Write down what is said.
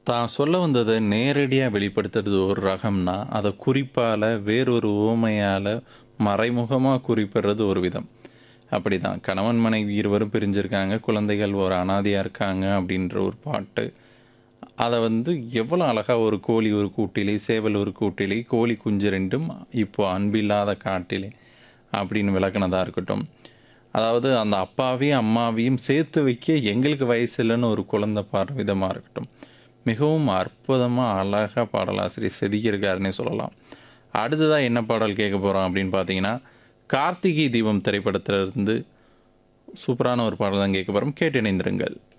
தான் சொல்ல வந்தத நேரடியா வெளிப்படுத்துறது ஒரு ரகம்னா, அத குறிப்பால, வேறொரு உவமையால மறைமுகமா குறிப்பிடுறது ஒரு விதம். அப்படிதான். கணவன், மனைவி இருவரும் பிரிஞ்சிருக்காங்க. குழந்தைகள் ஒரு அனாதையா இருக்காங்க அப்படின்ற ஒரு பாட்டு. அத வந்து எவ்வளோ அழகா ஒரு கோழி ஒரு கூட்டிலே, சேவல் ஒரு கூட்டிலே, கோழி குஞ்சு 2ம் இப்போ அன்பில்லாத காட்டிலே அப்படின்னு விளக்குனதா இருக்கட்டும். அதாவது அந்த அப்பாவையும், அம்மாவையும் சேர்த்து வைக்க எங்களுக்கு வயசு இல்லன்னு ஒரு குழந்தை பாடுற விதமா இருக்கட்டும். மிகவும் அற்புதமா, அழகா பாடலாசிரியர் செதுக்கியிருக்காருன்னே சொல்லலாம். அடுத்ததா என்ன பாடல் கேட்க போறோம் அப்படின்னு பார்த்தீங்கன்னா, கார்த்திகை தீபம் திரைப்படத்திலிருந்து சூப்பரான ஒரு பாடல் தான் கேட்க போறோம். கேட்டு இணைந்திருங்கள்.